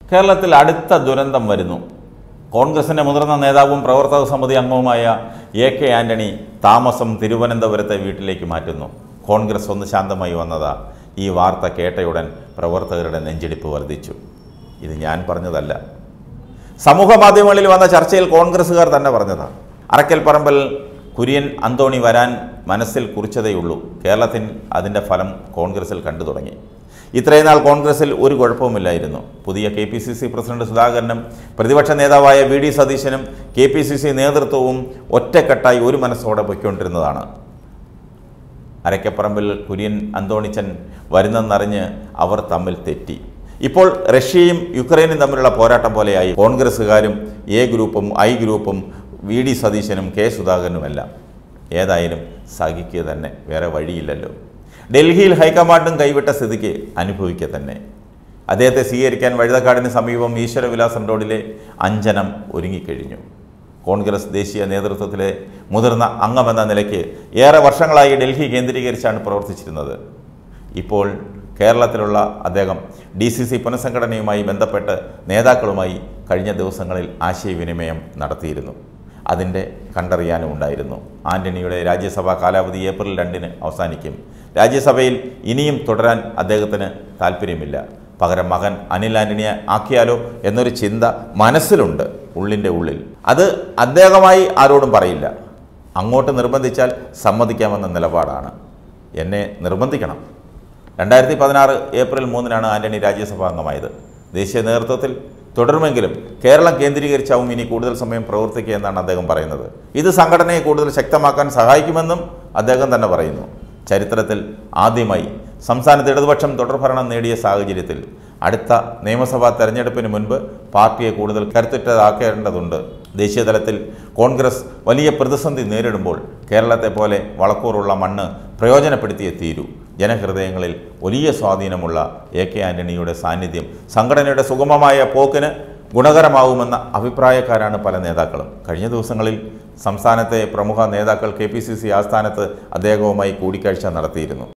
കേരളത്തിൽ അടുത്ത ദുരന്തം വരുന്നു കോൺഗ്രസിന്റെ മുതിർന്ന നേതാവും പ്രവർത്തക സമിതി അംഗവുമായ എ കെ ആന്റണി താമസം തിരുവനന്തപുരത്തെ വീട്ടിലേക്ക് മാറ്റുന്നു കോൺഗ്രസ് ഒന്ന് ശാന്തമായി വന്നതാ ഈ വാർത്ത കേട്ടയുടൻ പ്രവർത്തകരുടെ നെഞ്ചിടിപ്പ് വർദ്ധിച്ചു ഇത് ഞാൻ പറഞ്ഞതല്ല സമൂഹ മാധ്യമങ്ങളിൽ വന്ന ചർച്ചയിൽ കോൺഗ്രസ്സുകാർ തന്നെ പറഞ്ഞതാണ് അറക്കൽ പറമ്പൽ കുര്യൻ അന്തോണി വരാൻ മനസ്സിൽ കുറിച്ചതേയുള്ളൂ കേരളത്തിൽ അതിൻ്റെ ഫലം കോൺഗ്രസിൽ കണ്ടു തുടങ്ങി ഇത്രയും നാൾ കോൺഗ്രസിൽ ഒരു കുഴപ്പവുമില്ലായിരുന്നു പുതിയ K P C C president സുധാകരനും പ്രതിപക്ഷ നേതാവായ വി ഡി സതീശനും കെ പി സി സി നേതൃത്വവും ഒറ്റക്കെട്ടായി ഒരു മനസ്സോടെ പൊയ്ക്കൊണ്ടിരുന്നതാണ് അരക്കപ്പറമ്പിൽ കുര്യൻ അന്തോണിച്ചൻ വരുന്നെന്നറിഞ്ഞ് അവർ തമ്മിൽ തെറ്റി ഇപ്പോൾ റഷ്യയും യുക്രൈനും തമ്മിലുള്ള പോരാട്ടം പോലെയായി കോൺഗ്രസ്സുകാരും എ ഗ്രൂപ്പും ഐ ഗ്രൂപ്പും വി ഡി സതീശനും കെ സുധാകരനുമെല്ലാം ഏതായാലും സഹിക്കുക തന്നെ വേറെ വഴിയില്ലല്ലോ ഡൽഹിയിൽ ഹൈക്കമാൻഡും കൈവിട്ട സ്ഥിതിക്ക് അനുഭവിക്കുക തന്നെ അദ്ദേഹത്തെ സ്വീകരിക്കാൻ വഴുതക്കാടിന് സമീപം ഈശ്വരവിലാസം റോഡിലെ അഞ്ജനം ഒരുങ്ങിക്കഴിഞ്ഞു കോൺഗ്രസ് ദേശീയ നേതൃത്വത്തിലെ മുതിർന്ന അംഗമെന്ന നിലയ്ക്ക് ഏറെ വർഷങ്ങളായി ഡൽഹി കേന്ദ്രീകരിച്ചാണ് പ്രവർത്തിച്ചിരുന്നത് ഇപ്പോൾ കേരളത്തിലുള്ള അദ്ദേഹം ഡി സി സി പുനഃസംഘടനയുമായി ബന്ധപ്പെട്ട് നേതാക്കളുമായി കഴിഞ്ഞ ദിവസങ്ങളിൽ ആശയവിനിമയം നടത്തിയിരുന്നു അതിൻ്റെ കണ്ടറിയാനും ഉണ്ടായിരുന്നു ആന്റണിയുടെ രാജ്യസഭാ കാലാവധി ഏപ്രിൽ രണ്ടിന് അവസാനിക്കും രാജ്യസഭയിൽ ഇനിയും തുടരാൻ അദ്ദേഹത്തിന് താല്പര്യമില്ല പകരം മകൻ അനിൽ ആന്റണിയെ ആക്കിയാലോ എന്നൊരു ചിന്ത മനസ്സിലുണ്ട് ഉള്ളിൻ്റെ ഉള്ളിൽ അത് അദ്ദേഹമായി ആരോടും പറയില്ല അങ്ങോട്ട് നിർബന്ധിച്ചാൽ സമ്മതിക്കാമെന്ന നിലപാടാണ് എന്നെ നിർബന്ധിക്കണം രണ്ടായിരത്തി പതിനാറ് ഏപ്രിൽ മൂന്നിനാണ് ആന്റണി രാജ്യസഭാ അംഗമായത് ദേശീയ നേതൃത്വത്തിൽ തുടരുമെങ്കിലും കേരളം കേന്ദ്രീകരിച്ചാവും ഇനി കൂടുതൽ സമയം പ്രവർത്തിക്കുക എന്നാണ് അദ്ദേഹം പറയുന്നത് ഇത് സംഘടനയെ കൂടുതൽ ശക്തമാക്കാൻ സഹായിക്കുമെന്നും അദ്ദേഹം തന്നെ പറയുന്നു ചരിത്രത്തിൽ ആദ്യമായി സംസ്ഥാനത്ത് ഇടതുപക്ഷം തുടർഭരണം നേടിയ സാഹചര്യത്തിൽ അടുത്ത നിയമസഭാ തെരഞ്ഞെടുപ്പിന് മുൻപ് പാർട്ടിയെ കൂടുതൽ കരുത്തുറ്റതാക്കേണ്ടതുണ്ട് ദേശീയതലത്തിൽ കോൺഗ്രസ് വലിയ പ്രതിസന്ധി നേരിടുമ്പോൾ കേരളത്തെ പോലെ വളക്കൂറുള്ള മണ്ണ് പ്രയോജനപ്പെടുത്തിയേ തീരൂ ജനഹൃദയങ്ങളിൽ വലിയ സ്വാധീനമുള്ള എ കെ ആന്റണിയുടെ സാന്നിധ്യം സംഘടനയുടെ സുഗമമായ പോക്കിന് ഗുണകരമാവുമെന്ന അഭിപ്രായക്കാരാണ് പല നേതാക്കളും കഴിഞ്ഞ ദിവസങ്ങളിൽ സംസ്ഥാനത്തെ പ്രമുഖ നേതാക്കൾ കെ പി സി സി ആസ്ഥാനത്ത് അദ്ദേഹവുമായി കൂടിക്കാഴ്ച നടത്തിയിരുന്നു